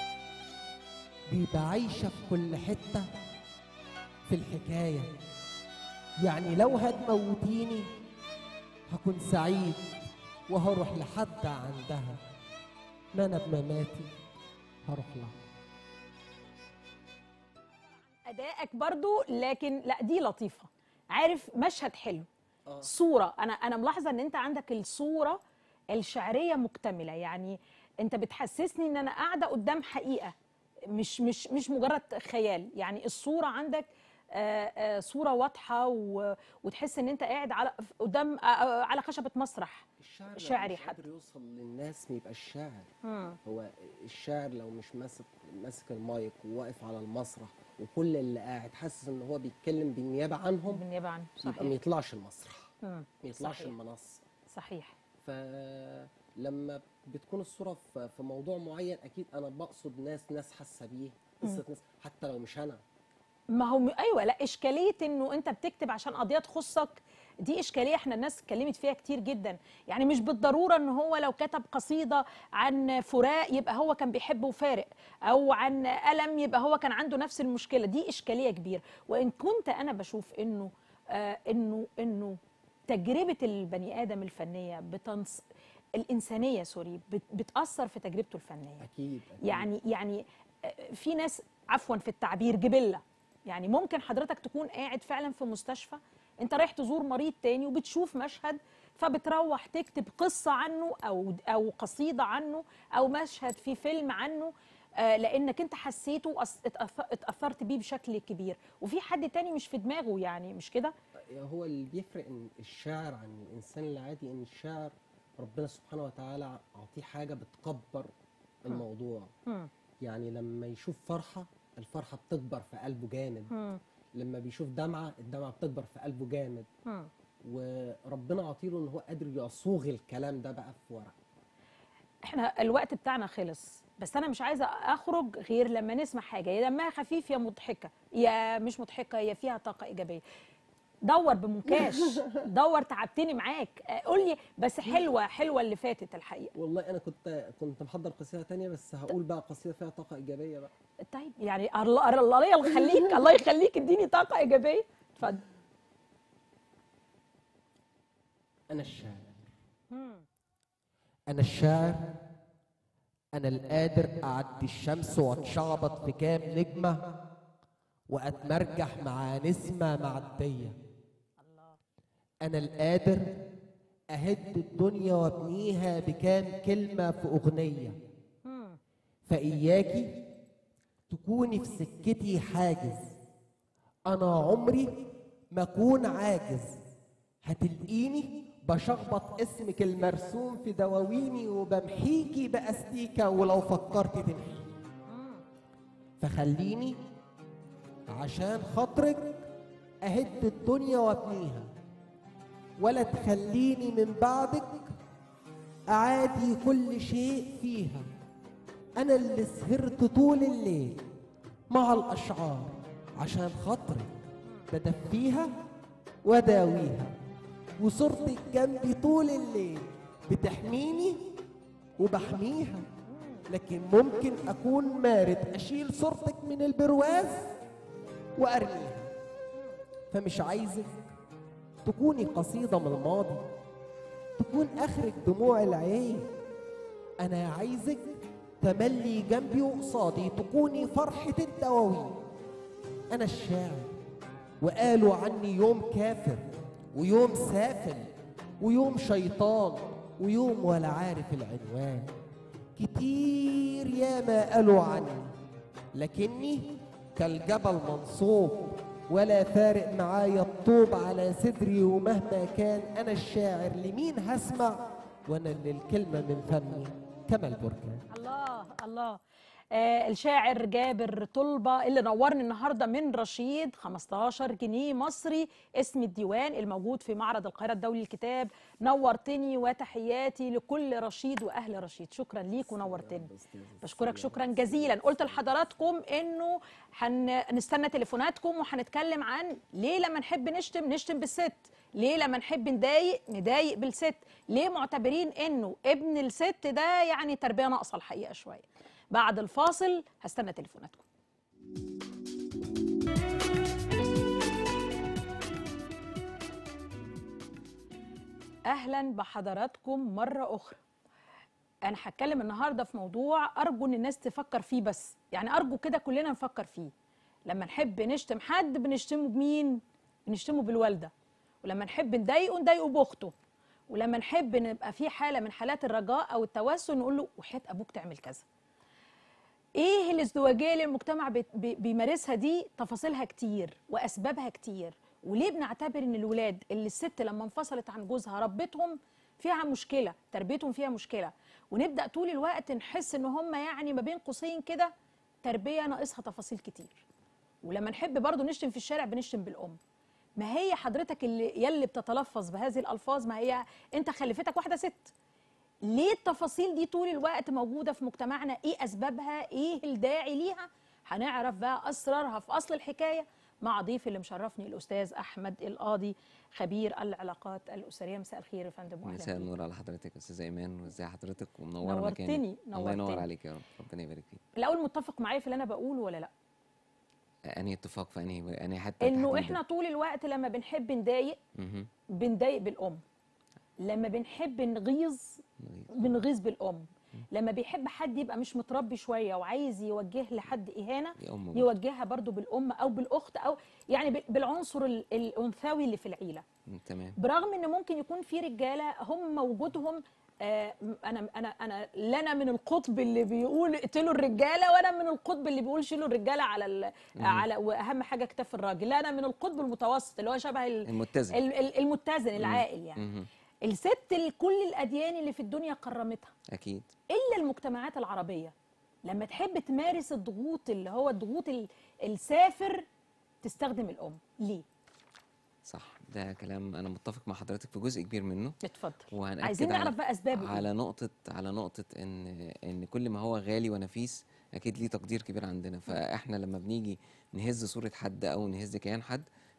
بيبقى عايشة في كل حتة في الحكاية يعني لو هتموتيني هكون سعيد وهروح لحد عندها ما أنا بمماتي هروح لها ادائك برضو لكن لا دي لطيفه عارف مشهد حلو آه. صوره انا انا ملاحظه ان انت عندك الصوره الشعريه مكتمله يعني انت بتحسسني ان انا قاعده قدام حقيقه مش مش مش مجرد خيال يعني الصوره عندك آه، آه، صوره واضحه و- وتحس ان انت قاعد على قدام آه، آه، على خشبه مسرح الشعر لو شعري مش حتى. قادر يوصل للناس ما يبقاش شاعر مم. هو الشاعر لو مش ماسك ماسك المايك وواقف على المسرح وكل اللي قاعد حاسس ان هو بيتكلم بالنيابه عنهم بالنيابه عنه يبقى ما صحيح يطلعش المسرح مم. ما يطلعش صحيح. المنصه صحيح فلما بتكون الصوره في في موضوع معين اكيد انا بقصد ناس ناس حاسه بيه قصه ناس حتى لو مش انا ما هو م- ايوه لا اشكاليه انه انت بتكتب عشان قضيه تخصك دي اشكاليه احنا الناس اتكلمت فيها كتير جدا يعني مش بالضروره ان هو لو كتب قصيده عن فراق يبقى هو كان بيحب وفارق او عن الم يبقى هو كان عنده نفس المشكله دي اشكاليه كبيره وان كنت انا بشوف انه آه انه انه تجربه البني ادم الفنيه بتنص الانسانيه سوري بت- بتاثر في تجربته الفنيه اكيد, أكيد. يعني يعني آه، في ناس عفوا في التعبير جبله يعني ممكن حضرتك تكون قاعد فعلا في مستشفى انت رايح تزور مريض تاني وبتشوف مشهد فبتروح تكتب قصه عنه او او قصيده عنه او مشهد في فيلم عنه آه، لانك انت حسيته وأث- اتأث- اتاثرت بيه بشكل كبير وفي حد تاني مش في دماغه يعني مش كده هو اللي بيفرق ان الشاعر عن الانسان العادي ان الشاعر ربنا سبحانه وتعالى اعطيه حاجه بتكبر الموضوع مم. يعني لما يشوف فرحه الفرحه بتكبر في قلبه جامد مم. لما بيشوف دمعه الدمعه بتكبر في قلبه جامد مم. وربنا عطيله ان هو قادر يصوغ الكلام ده بقى في ورق احنا الوقت بتاعنا خلص بس انا مش عايزه اخرج غير لما نسمع حاجه يا دمها خفيف يا مضحكه يا مش مضحكه يا فيها طاقه ايجابيه دور بمنكاش دور تعبتني معاك آه، قول لي بس حلوه حلوه اللي فاتت الحقيقه والله انا كنت كنت محضر قصيده تانية بس هقول بقى قصيده فيها طاقه ايجابيه بقى طيب يعني الله الله يخليك الله يخليك اديني طاقه ايجابيه اتفضل أنا الشاعر أنا الشاعر أنا القادر أعدي الشمس وأتشعبط في كام نجمة وأتمرجح مع نسمة معدية أنا القادر أهد الدنيا وأبنيها بكام كلمة في أغنية فإياكي تكوني في سكتي حاجز أنا عمري ما أكون عاجز هتلقيني بشخبط اسمك المرسوم في دواويني وبمحيكي بأستيكة ولو فكرت تمحي فخليني عشان خاطرك أهد الدنيا وابنيها ولا تخليني من بعدك أعادي كل شيء فيها أنا اللي سهرت طول الليل مع الأشعار عشان خاطرك بدفيها وداويها وصورتك جنبي طول الليل بتحميني وبحميها لكن ممكن أكون مارد أشيل صورتك من البرواز وأرميها فمش عايزك تكوني قصيدة من الماضي تكون آخرك دموع العين أنا عايزك تملي جنبي وقصادي تكوني فرحة الدواوين أنا الشاعر وقالوا عني يوم كافر ويوم سافل ويوم شيطان ويوم ولا عارف العنوان كتير ياما قالوا عني لكني كالجبل منصوب ولا فارق معايا الطوب على صدري ومهما كان انا الشاعر لمين هسمع وانا اللي الكلمه من فمي كما البركان الله الله آه الشاعر جابر طلبة اللي نورني النهاردة من رشيد 15 جنيه مصري اسم الديوان الموجود في معرض القاهرة الدولي للكتاب نورتني وتحياتي لكل رشيد وأهل رشيد شكرا ليك ونورتني بشكرك شكرا جزيلا قلت لحضراتكم انه هنستنى تليفوناتكم وهنتكلم عن ليه لما نحب نشتم نشتم بالست ليه لما نحب نضايق نضايق بالست ليه معتبرين انه ابن الست ده يعني تربيه ناقصه الحقيقه شويه بعد الفاصل هستنى تليفوناتكم اهلا بحضراتكم مره اخرى انا هتكلم النهارده في موضوع ارجو ان الناس تفكر فيه بس يعني ارجو كده كلنا نفكر فيه لما نحب نشتم حد بنشتمه بمين بنشتمه بالوالده ولما نحب نضايقه نضايقه باخته ولما نحب نبقى في حاله من حالات الرجاء او التوسل نقول له وحياه ابوك تعمل كذا ايه الازدواجيه اللي المجتمع بي- بي- بيمارسها دي تفاصيلها كتير واسبابها كتير وليه بنعتبر ان الولاد اللي الست لما انفصلت عن جوزها ربتهم فيها مشكله تربيتهم فيها مشكله ونبدا طول الوقت نحس ان هم يعني ما بين قوسين كده تربيه ناقصها تفاصيل كتير ولما نحب برضو نشتم في الشارع بنشتم بالام ما هي حضرتك اللي يلي بتتلفظ بهذه الالفاظ ما هي انت خلفتك واحده ست ليه التفاصيل دي طول الوقت موجوده في مجتمعنا ايه اسبابها ايه الداعي ليها هنعرف بقى اسرارها في اصل الحكايه مع ضيفي اللي مشرفني الاستاذ احمد القاضي خبير العلاقات الاسريه مساء الخير يا فندم واهلا مساء بيك. النور على حضرتك يا استاذ ايمان وازي حضرتك ومنوره نورتني، مكاني الله ينور نورتني. عليك يا رب ربنا يبارك فيك الاول متفق معايا في اللي انا بقوله ولا لا انهي اتفاق في انهي انهي حته انه تحديداً؟ احنا طول الوقت لما بنحب نضايق مهم. بنضايق بالام لما بنحب نغيظ نغيظ. بنغيظ بالام لما بيحب حد يبقى مش متربي شويه وعايز يوجه لحد اهانه دي ام برضه. يوجهها برضو بالام او بالاخت او يعني بال- بالعنصر ال- الانثوي اللي في العيله مم، تمام برغم ان ممكن يكون في رجاله هم وجودهم آه، انا انا انا لا انا من القطب اللي بيقول اقتلوا الرجاله ولا من القطب اللي بيقول شيلوا الرجاله على ال- على واهم حاجه كتاف الراجل لا انا من القطب المتوسط اللي هو شبه ال- المتزن ال- ال- المتزن العاقل يعني مهم. الست ال- كل الاديان اللي في الدنيا كرمتها اكيد الا المجتمعات العربيه لما تحب تمارس الضغوط اللي هو الضغوط ال- السافر تستخدم الام ليه صح ده كلام انا متفق مع حضرتك في جزء كبير منه اتفضل وهنأكد عايزين على- نعرف بقى اسبابه إيه؟ على نقطة على نقطة إن إن كل ما هو غالي ونفيس أكيد ليه تقدير كبير عندنا فإحنا لما بنيجي نهز صورة حد أو نهز كيان حد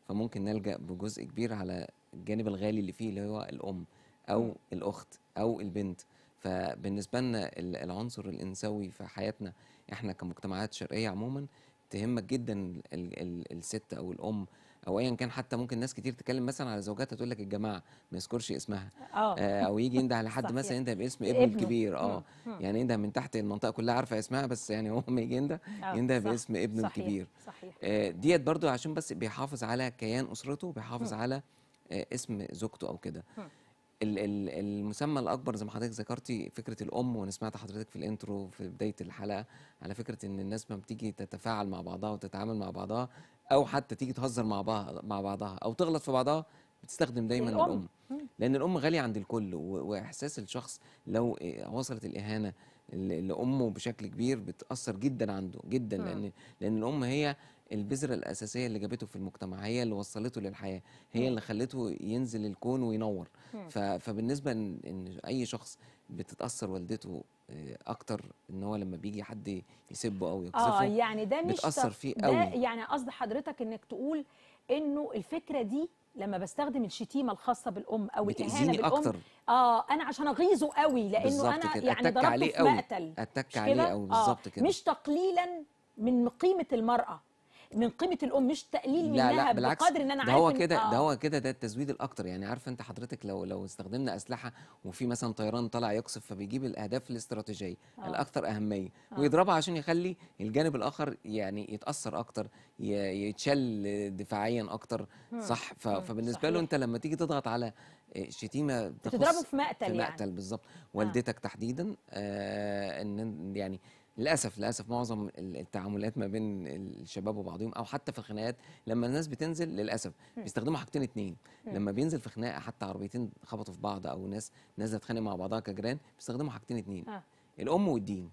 فممكن نلجا بجزء كبير على الجانب الغالي اللي فيه اللي هو الام او مم. الاخت او البنت فبالنسبه لنا ال- العنصر الانثوي في حياتنا احنا كمجتمعات شرقيه عموما تهمك جدا ال ال الست او الام او ايا كان حتى ممكن ناس كتير تتكلم مثلا على زوجاتها تقول لك الجماعه ما يذكرش اسمها اه آه، او يجي ينده على حد صحيح. مثلا ينده باسم ابنه ابنه. الكبير اه مم. مم. يعني ينده من تحت المنطقه كلها عارفه اسمها بس يعني هو ما يجي ينده آه، ينده صح. باسم ابنه صحيح. الكبير صحيح آه، ديت برضو عشان بس بيحافظ على كيان اسرته بيحافظ مم. على آه، اسم زوجته او كده مم. ال- ال- المسمى الاكبر زي ما حضرتك ذكرتي فكره الام وانا سمعت حضرتك في الانترو في بدايه الحلقه على فكره ان الناس ما بتيجي تتفاعل مع بعضها وتتعامل مع بعضها او حتى تيجي تهزر مع بعض مع بعضها او تغلط في بعضها بتستخدم دايما الأم. الام مم. لان الام غاليه عند الكل و- واحساس الشخص لو إيه وصلت الاهانه ل- لامه بشكل كبير بتاثر جدا عنده جدا مم. لان لان الام هي البذره الاساسيه اللي جابته في المجتمع هي اللي وصلته للحياه هي مم. اللي خلته ينزل الكون وينور مم. ف- فبالنسبه ان إن اي شخص بتتاثر والدته آه، اكتر ان هو لما بيجي حد يسبه او اه يقذفه يعني ده مش بتأثر تف- فيه ده قوي. يعني قصد حضرتك انك تقول انه الفكره دي لما بستخدم الشتيمه الخاصه بالام او الاهانه بتاذيني بالام اكتر اه انا عشان اغيظه قوي لانه بالظبط انا كده يعني اتك ضربته عليه في قوي مقتل اتك مش عليه كده؟ قوي آه، بالظبط كده مش تقليلا من قيمه المراه من قيمه الام مش تقليل لا منها لا بالعكس بقدر ان انا ده عارف هو إن- كده آه. ده هو كده ده التزويد الاكتر يعني عارفه انت حضرتك لو لو استخدمنا اسلحه وفي مثلا طيران طالع يقصف فبيجيب الاهداف الاستراتيجيه آه. الاكثر اهميه آه. ويضربها عشان يخلي الجانب الاخر يعني يتاثر اكتر ي- يتشل دفاعيا اكتر مم. صح ف- مم. فبالنسبه له صحيح. انت لما تيجي تضغط على آه، شتيمه تخص بتضربه في مقتل في يعني مقتل بالظبط والدتك تحديدا آه ان يعني للاسف للاسف معظم ال- التعاملات ما بين الشباب وبعضهم او حتى في الخناقات لما الناس بتنزل للاسف مم. بيستخدموا حاجتين اتنين مم. لما بينزل في خناقه حتى عربيتين خبطوا في بعض او ناس نازله تتخانق مع بعضها كجيران بيستخدموا حاجتين اتنين آه. الام والدين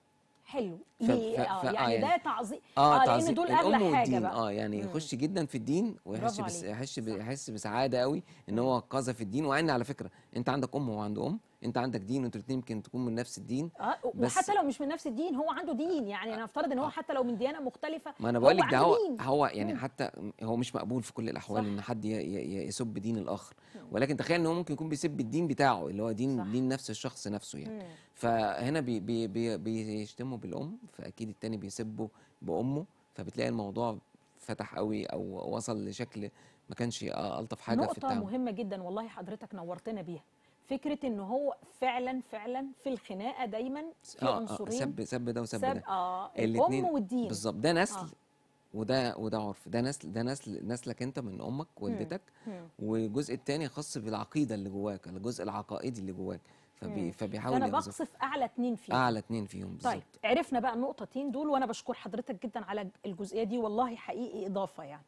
حلو ف- ليه ف- اه ف- آه يعني, ده يعني- تعظيم اه, لان تعظيم دول الام اغلى حاجه والدين بقى اه يعني مم. يخش جدا في الدين ويحس برافو بس عليك. يحس ب- صح. يحس بسعاده قوي ان مم. هو قذف الدين وعين على فكره انت عندك ام وهو عنده ام انت عندك دين وانتوا الاثنين يمكن تكون من نفس الدين اه بس- وحتى لو مش من نفس الدين هو عنده دين يعني انا افترض ان هو آه. حتى لو من ديانه مختلفه ما انا هو بقول لك ده عنده هو دين. هو يعني مم. حتى هو مش مقبول في كل الاحوال صح. ان حد ي- ي- يسب دين الاخر مم. ولكن تخيل ان هو ممكن يكون بيسب الدين بتاعه اللي هو دين صح. دين نفس الشخص نفسه يعني مم. فهنا بي بي بي بيشتموا بالام فاكيد التاني بيسبه بامه فبتلاقي الموضوع فتح قوي او وصل لشكل ما كانش آه الطف حاجه في نقطة التعامل مهمة جدا والله حضرتك نورتنا بيها فكرة ان هو فعلا فعلا في الخناقة دايما في آه آه عنصرين سب سب ده وسب سب ده اه الاتنين الام والدين بالظبط ده نسل آه. وده وده عرف ده نسل ده نسل نسلك انت من امك والدتك مم. والجزء الثاني خاص بالعقيده اللي جواك الجزء العقائدي اللي جواك فبي مم. فبيحاول فانا يقذف بقصف اعلى اتنين فيهم اعلى اتنين فيهم بالظبط طيب عرفنا بقى النقطتين دول وانا بشكر حضرتك جدا على الجزئيه دي والله حقيقي اضافه يعني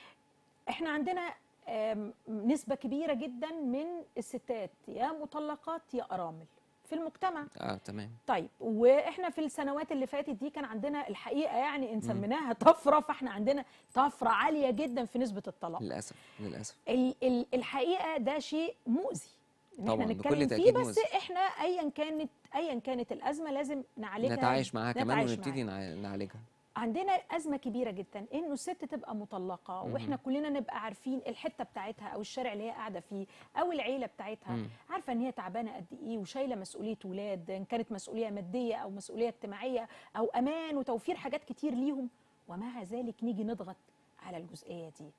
احنا عندنا آم، نسبه كبيره جدا من الستات يا مطلقات يا ارامل في المجتمع اه تمام طيب واحنا في السنوات اللي فاتت دي كان عندنا الحقيقه يعني ان سميناها طفره فاحنا عندنا طفره عاليه جدا في نسبه الطلاق للاسف للاسف ال- ال- الحقيقه ده شيء مؤذي ان احنا طبعاً، بكل نتكلم فيه تأكيد بس مؤذي. احنا ايا كانت ايا كانت الازمه لازم نعالجها نتعايش معاها كمان نتعايش ونبتدي معاها. نع- نعالجها عندنا ازمه كبيره جدا انه الست تبقى مطلقه مهم. واحنا كلنا نبقى عارفين الحته بتاعتها او الشارع اللي هي قاعده فيه او العيله بتاعتها مم. عارفه ان هي تعبانه قد ايه وشايله مسؤوليه ولاد ان كانت مسؤوليه ماديه او مسؤوليه اجتماعيه او امان وتوفير حاجات كتير ليهم ومع ذلك نيجي نضغط على الجزئيه دي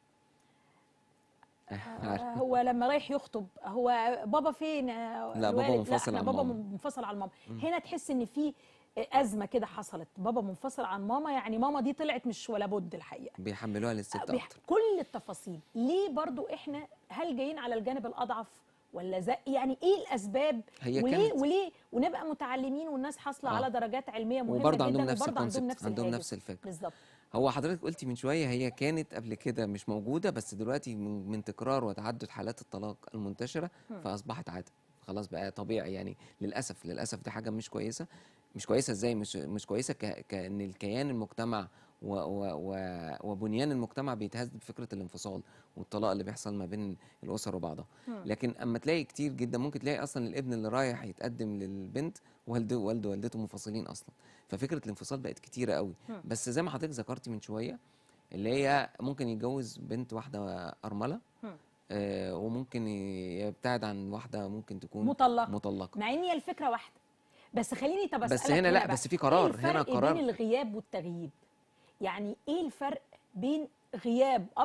آه، هو لما رايح يخطب هو بابا فين آه، لا، بابا الوالد؟ منفصل لا عن بابا ماما. منفصل عن ماما مم. هنا تحس ان في ازمه كده حصلت بابا منفصل عن ماما يعني ماما دي طلعت مش ولا بد الحقيقه بيحملوها للست بيح- اكتر كل التفاصيل ليه برضو احنا هل جايين على الجانب الاضعف ولا زي يعني ايه الاسباب هي وليه كانت وليه ونبقى متعلمين والناس حاصله آه. على درجات علميه مهمه وبرضه جدا عندهم نفس وبرضه عندهم الكونسبت نفس عندهم الهاجس. نفس الفكره بالظبط هو حضرتك قلتي من شويه هي كانت قبل كده مش موجوده بس دلوقتي من, من تكرار وتعدد حالات الطلاق المنتشره مم. فاصبحت عاده خلاص بقى طبيعي يعني للاسف للاسف دي حاجه مش كويسه مش كويسه ازاي مش مش كويسه ك- كان الكيان المجتمع و و و وبنيان المجتمع بيتهز بفكره الانفصال والطلاق اللي بيحصل ما بين الاسر وبعضها مم. لكن اما تلاقي كتير جدا ممكن تلاقي اصلا الابن اللي رايح يتقدم للبنت والده والده ووالدته منفصلين اصلا ففكره الانفصال بقت كتيره قوي مم. بس زي ما حضرتك ذكرتي من شويه اللي هي ممكن يتجوز بنت واحده ارمله مم. آه وممكن ي- يبتعد عن واحده ممكن تكون مطلقة. مطلقه مع ان هي الفكره واحده بس خليني طب بس أسألك هنا لا، بقى، بس في قرار، إيه هنا الفرق قرار. بين الغياب والتغييب يعني ايه الفرق بين غياب اب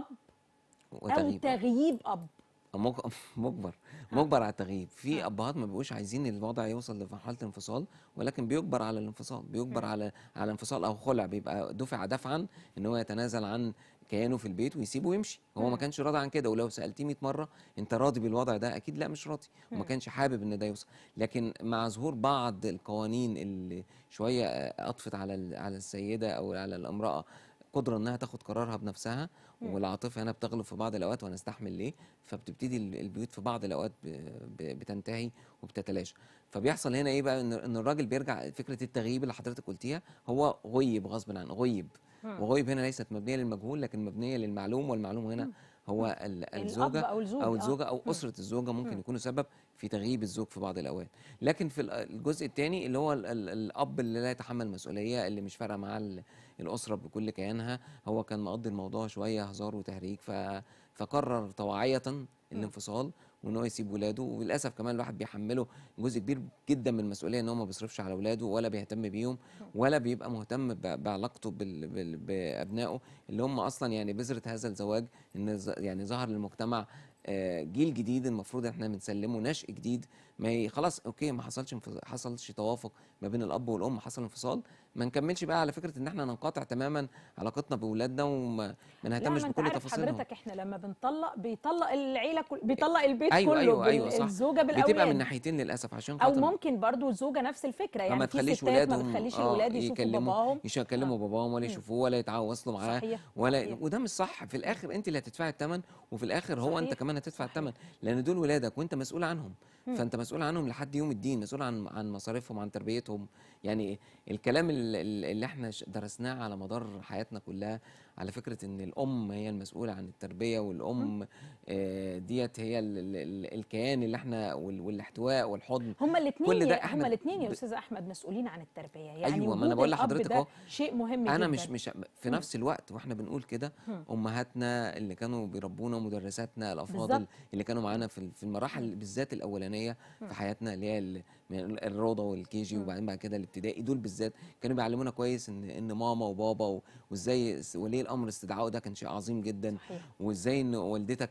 او وتغييب تغييب اب مج- مجبر مجبر على التغييب في ابهات ما بيبقوش عايزين الوضع يوصل لمرحله انفصال ولكن بيجبر على الانفصال بيجبر على على انفصال او خلع بيبقى دفع دفعا ان هو يتنازل عن كيانه في البيت ويسيبه ويمشي هو ما مم. كانش راضي عن كده ولو سالتيه 100 مره انت راضي بالوضع ده اكيد لا مش راضي وما مم. كانش حابب ان ده يوصل لكن مع ظهور بعض القوانين اللي شويه آه، اطفت على ال- على السيده او على الامراه قدره انها تاخد قرارها بنفسها مم. والعاطفه هنا بتغلب في بعض الاوقات وانا استحمل ليه فبتبتدي ال- البيوت في بعض الاوقات ب- ب- بتنتهي وبتتلاشى فبيحصل هنا ايه بقى ان ان الراجل بيرجع فكره التغييب اللي حضرتك قلتيها هو غيب غصب عنه غيب مم. وغيب هنا ليست مبنيه للمجهول لكن مبنيه للمعلوم والمعلوم هنا هو ال- الاب الزوجه او الزوج او آه. الزوجه او مم. اسره الزوجه ممكن مم. يكونوا سبب في تغييب الزوج في بعض الاوقات لكن في ال- الجزء الثاني اللي هو ال- ال- الاب اللي لا يتحمل مسؤوليه اللي مش فارقه معاه ال- الاسره بكل كيانها هو كان مقضي الموضوع شويه هزار وتهريج ف... فقرر طواعيه الانفصال وان هو يسيب ولاده وللاسف كمان الواحد بيحمله جزء كبير جدا من المسؤوليه ان هو ما بيصرفش على ولاده ولا بيهتم بيهم ولا بيبقى مهتم ب- بعلاقته بال... بال... بابنائه اللي هم اصلا يعني بذره هذا الزواج ان ز... يعني ظهر للمجتمع آه، جيل جديد المفروض احنا بنسلمه نشء جديد ما ي- خلاص اوكي ما حصلش انف- حصلش توافق ما بين الاب والام حصل انفصال ما نكملش بقى على فكره ان احنا ننقطع تماما علاقتنا باولادنا وما ما لا نهتمش ما انت بكل عارف تفاصيلهم حضرتك احنا لما بنطلق بيطلق العيله كل بيطلق البيت ايوه كله ايوه ايوه بال- صح الزوجه بالاولاد بتبقى من ناحيتين للاسف عشان او خاطر ممكن برضو الزوجه نفس الفكره يعني ما في تخليش ستات ما ولادهم بتخليش آه، الولاد يشوفوا يكلموا باباهم مش يكلموا باباهم ولا مم. يشوفوه ولا يتواصلوا معاه صحيح ولا صحيح. وده مش صح في الاخر انت اللي هتدفعي الثمن وفي الاخر هو انت صحيح، كمان هتدفع صحيح. الثمن لان دول ولادك وانت مسؤول عنهم مم. فانت مسؤول عنهم لحد يوم الدين مسؤول عن عن مصاريفهم عن تربيتهم يعني الكلام ال- ال- اللي احنا ش- درسناه على مدار حياتنا كلها على فكره ان الام هي المسؤوله عن التربيه والام آه، ديت هي ال- ال- ال- الكيان اللي احنا وال- والاحتواء والحضن هما الاثنين كل ده هما احنا الاثنين يا ب- استاذ احمد مسؤولين عن التربيه يعني أيوة، ما أنا وجود بقول الأب لحضرتك ده أهو. شيء مهم انا جدا مش مش في مم. نفس الوقت واحنا بنقول كده مم. امهاتنا اللي كانوا بيربونا مدرساتنا الافاضل بالظبط. اللي كانوا معانا في في المراحل بالذات الاولانيه مم. في حياتنا اللي هي ال- من الروضه والكي جي مم. وبعدين بعد كده الابتدائي دول بالذات كانوا بيعلمونا كويس ان ان ماما وبابا و- وازاي س- ولي الامر استدعائه ده كان شيء عظيم جدا صحيح وازاي ان والدتك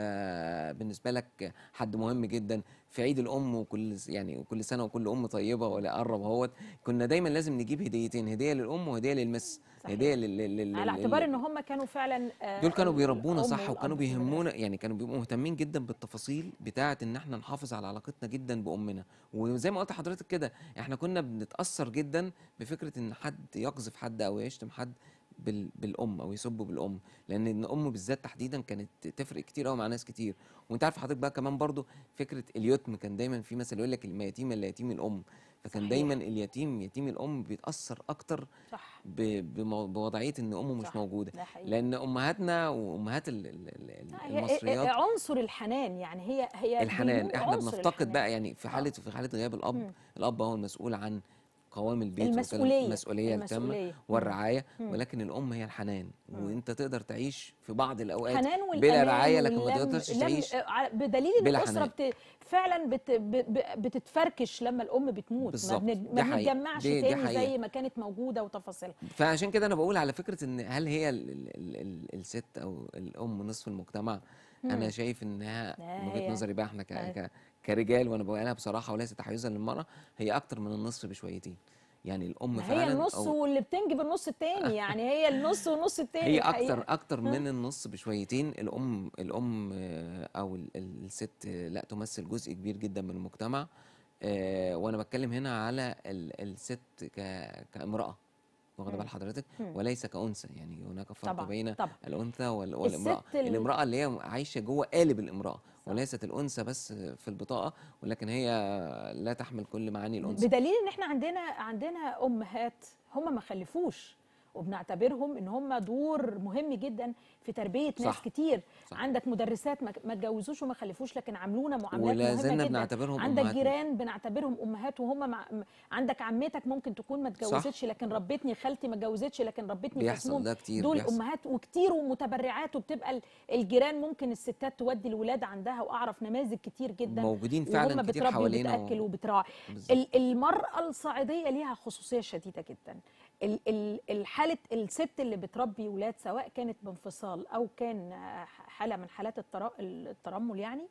تبقى بالنسبه لك حد مهم جدا في عيد الام وكل س- يعني كل سنه وكل ام طيبه ولا قرب اهوت كنا دايما لازم نجيب هديتين هديه للام وهديه للمس صحيح. هديه لل لل- لل- على لل- اعتبار ان هم كانوا فعلا آه، دول كانوا بيربونا الأم صح وكانوا والأب في المدرسة. بيهمونا يعني كانوا بيبقوا مهتمين جدا بالتفاصيل بتاعه ان احنا نحافظ على علاقتنا جدا بامنا وزي ما قلت لحضرتك كده احنا كنا بنتاثر جدا بفكره ان حد يقذف حد او يشتم حد بال بالام او يسبه بالام لان الام بالذات تحديدا كانت تفرق كتير قوي مع ناس كتير وانت عارف حضرتك بقى كمان برضو فكره اليتم كان دايما في مثل يقول لك ما يتيم الا يتيم الام فكان صحيح. دايما اليتيم يتيم الام بيتاثر اكتر صح ب- بمو- بوضعيه ان امه مش صح. موجوده ده حقيقي لان امهاتنا وامهات ال- ال- ال- لا، هي- المصريات عنصر الحنان يعني هي هي الحنان بيقولوا احنا عنصر بنفتقد الحنان. بقى يعني في حاله في حاله غياب الاب مم. الاب هو المسؤول عن قوام البيت وكان المسؤوليه المسؤوليه التامه المسؤوليه والرعايه مم. ولكن الام هي الحنان مم. وانت تقدر تعيش في بعض الاوقات حنان والامان بلا رعايه لكن ما واللم- تقدرش لم- تعيش آه، ع- بدليل ان بلا الاسره حنان. بت... فعلا بت... ب... ب- بتتفركش لما الام بتموت ما, بالظبط. بن... دي ما حقيقة. بنتجمعش دي- دي تاني حقيقة. زي ما كانت موجوده وتفاصيلها فعشان كده انا بقول على فكره ان هل هي ال ال ال ال الست او الام نصف المجتمع مم. انا شايف انها لا، من هي- وجهه نظري بقى احنا ك أيوة. ك كرجال وانا بقولها بصراحه وليس تحيزا للمراه هي اكتر من النصف بشويتين يعني الام ما هي فعلا النص أو واللي بتنجب النص التاني يعني هي النص والنص التاني هي الحقيقة. اكتر اكتر من النص بشويتين الام الام آه، او ال- ال- الست آه، لا تمثل جزء كبير جدا من المجتمع آه، وانا بتكلم هنا على ال- الست ك- كامراه واخده مم. بال حضرتك مم. وليس كانثى يعني هناك فرق طبعا بين طبعا الانثى وال- والامراه ال- الامراه اللي هي عايشه جوه قالب الامراه صح. وليست الانثى بس في البطاقه ولكن هي لا تحمل كل معاني الانثى بدليل ان احنا عندنا عندنا امهات هم ما خلفوش وبنعتبرهم ان هم دور مهم جدا في تربيه ناس صح. كتير صح. عندك مدرسات ما ما اتجوزوش وما خلفوش لكن عاملونا معاملات ولا مهمه زلنا جدا بنعتبرهم عندك أمهاتنا. جيران بنعتبرهم امهات وهم مع... م- عندك عمتك ممكن تكون ما اتجوزتش لكن ربتني خالتي ما اتجوزتش لكن ربتني بيحصل مسموم ده كتير دول بيحصل. امهات وكتير ومتبرعات وبتبقى ال- الجيران ممكن الستات تودي الولاد عندها واعرف نماذج كتير جدا موجودين فعلا وهم كتير بتربي حوالينا وبتاكل و- وبتراعي بالظبط. ال- المرأة الصعيدية ليها خصوصية شديدة جدا ال- ال- الحالة الست اللي بتربي ولاد سواء كانت بانفصال أو كان آه، حالة من حالات الترا- الترمل يعني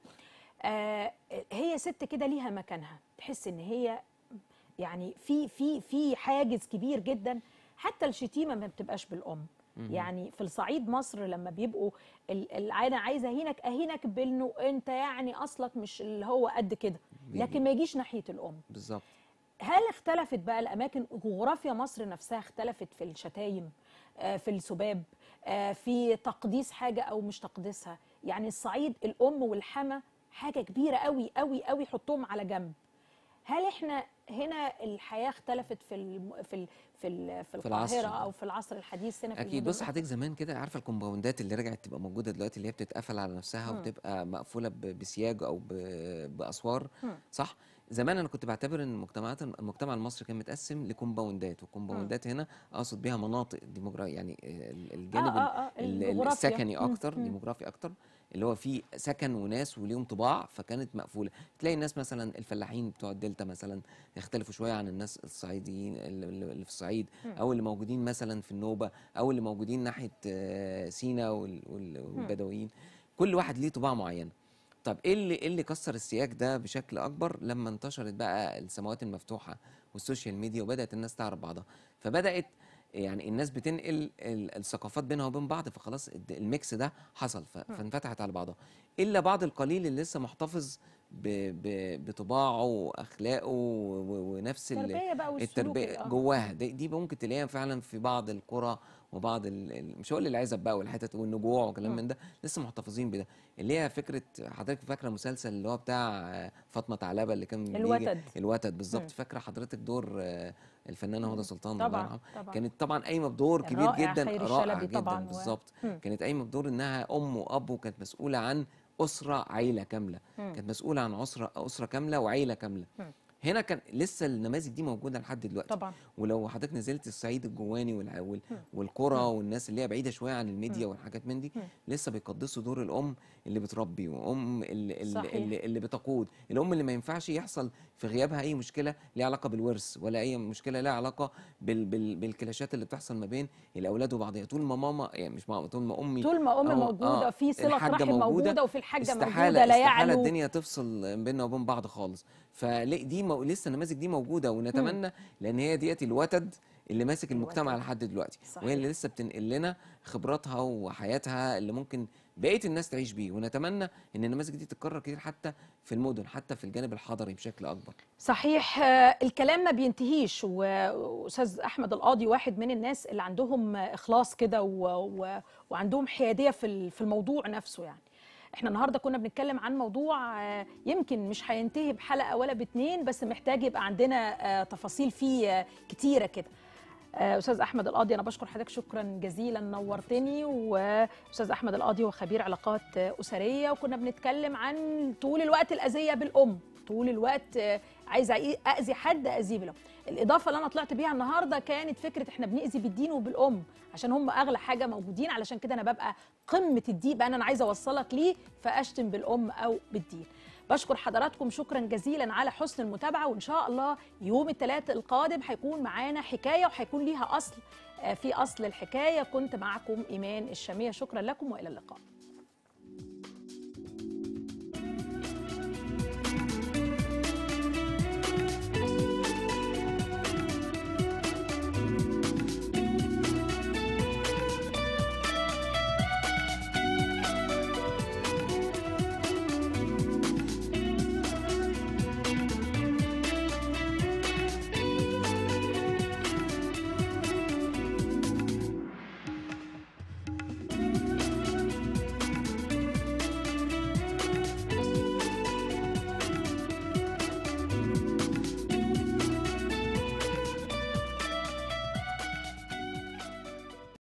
آه، هي ست كده ليها مكانها تحس ان هي يعني في في في حاجز كبير جدا حتى الشتيمه ما بتبقاش بالام يعني في الصعيد مصر لما بيبقوا ال- ال- انا عايزه اهينك اهينك بانه انت يعني اصلك مش اللي هو قد كده بيجي. لكن ما يجيش ناحيه الام بالظبط هل اختلفت بقى الاماكن جغرافيا مصر نفسها اختلفت في الشتايم آه، في السباب آه، في تقديس حاجه او مش تقديسها يعني الصعيد الام والحما حاجه كبيره قوي قوي قوي حطهم على جنب هل احنا هنا الحياه اختلفت في الم... في ال... في ال... في في العصر القاهره ده. او في العصر الحديث هنا في اكيد المدن بص حضرتك زمان كده عارفه الكومباوندات اللي رجعت تبقى موجوده دلوقتي اللي هي بتتقفل على نفسها مم. وبتبقى مقفوله ب- بسياج او ب- باسوار مم. صح زمان انا كنت بعتبر ان المجتمعات المجتمع المصري كان متقسم لكومباوندات والكومباوندات هنا اقصد بيها مناطق ديموغرافيه يعني ال- الجانب آه، آه، آه، ال- الجغرافيا. السكني مم، اكتر مم. ديموغرافي اكتر اللي هو فيه سكن وناس وليهم طباع فكانت مقفوله تلاقي الناس مثلا الفلاحين بتوع الدلتا مثلا يختلفوا شويه عن الناس الصعيديين اللي اللي في الصعيد او اللي موجودين مثلا في النوبه او اللي موجودين ناحيه آه، سينا وال- وال- والبدويين كل واحد ليه طباع معينه طب ايه اللي ايه اللي كسر السياج ده بشكل اكبر لما انتشرت بقى السماوات المفتوحه والسوشيال ميديا وبدات الناس تعرف بعضها فبدات يعني الناس بتنقل ال- الثقافات بينها وبين بعض فخلاص الد- الميكس ده حصل ف- فانفتحت على بعضها الا بعض القليل اللي لسه محتفظ ب- ب- بطباعه واخلاقه و- و- ونفس ال- التربيه بقى والسلوك التربيه آه. جواها دي, دي ممكن تلاقيها فعلا في بعض القرى وبعض ال- ال- مش هقول العزب بقى والحتت والنجوع وكلام مم. من ده لسه محتفظين بده اللي هي فكره حضرتك فاكره مسلسل اللي هو بتاع آه، فاطمه ثعلبه اللي كان بيجي- الوتد. الوتد مم. بالظبط فاكره حضرتك دور آه، الفنانه هدى سلطان الله طبعا يرحمها طبعا كانت طبعا قايمه بدور كبير رائع جدا خيري رائع الشلبي جدا طبعاً و- بالظبط مم. كانت قايمه بدور انها ام واب وكانت مسؤوله عن اسره عيله كامله مم. كانت مسؤوله عن اسره اسره كامله وعيله كامله مم. هنا كان لسه النماذج دي موجوده لحد دلوقتي طبعا ولو حضرتك نزلت الصعيد الجواني والع- وال- والقرى والناس اللي هي بعيده شويه عن الميديا والحاجات من دي مم. لسه بيقدسوا دور الام اللي بتربي وام اللي, اللي, صحيح. اللي, اللي بتقود الام اللي ما ينفعش يحصل في غيابها اي مشكله ليها علاقه بالورث ولا اي مشكله ليها علاقه بال بال بالكلاشات اللي بتحصل ما بين الاولاد وبعضها طول ما ماما يعني مش ماما طول ما امي طول ما ام أو- موجوده آه، في صله الحاجة رحم موجوده وفي الحاجه استحاله موجوده لا استحاله يعلو الدنيا تفصل بيننا وبين بعض خالص فدي مو... لسه النماذج دي موجوده ونتمنى لان هي ديت الوتد اللي ماسك المجتمع الوتد. لحد دلوقتي صحيح. وهي اللي لسه بتنقل لنا خبراتها وحياتها اللي ممكن بقيه الناس تعيش بيه ونتمنى ان النماذج دي تتكرر كتير حتى في المدن حتى في الجانب الحضري بشكل اكبر صحيح آه، الكلام ما بينتهيش و- واستاذ احمد القاضي واحد من الناس اللي عندهم آه، اخلاص كده و- و- وعندهم حياديه في ال- في الموضوع نفسه يعني احنا النهارده كنا بنتكلم عن موضوع آه، يمكن مش هينتهي بحلقه ولا باتنين بس محتاج يبقى عندنا آه، تفاصيل فيه آه، كتيره كده آه، استاذ احمد القاضي انا بشكر حضرتك شكرا جزيلا نورتني واستاذ احمد القاضي هو خبير علاقات آه، اسريه وكنا بنتكلم عن طول الوقت الاذيه بالام طول الوقت آه، عايزه أي- اذي حد اذيه بالام الاضافه اللي انا طلعت بيها النهارده كانت فكره احنا بنأذي بالدين وبالام عشان هم اغلى حاجه موجودين علشان كده انا ببقى قمه الدين بقى انا عايزه اوصلك ليه فاشتم بالام او بالدين بشكر حضراتكم شكرا جزيلا على حسن المتابعه وان شاء الله يوم الثلاث القادم هيكون معانا حكايه وهيكون ليها اصل آه، في اصل الحكايه كنت معكم ايمان الشاميه شكرا لكم والى اللقاء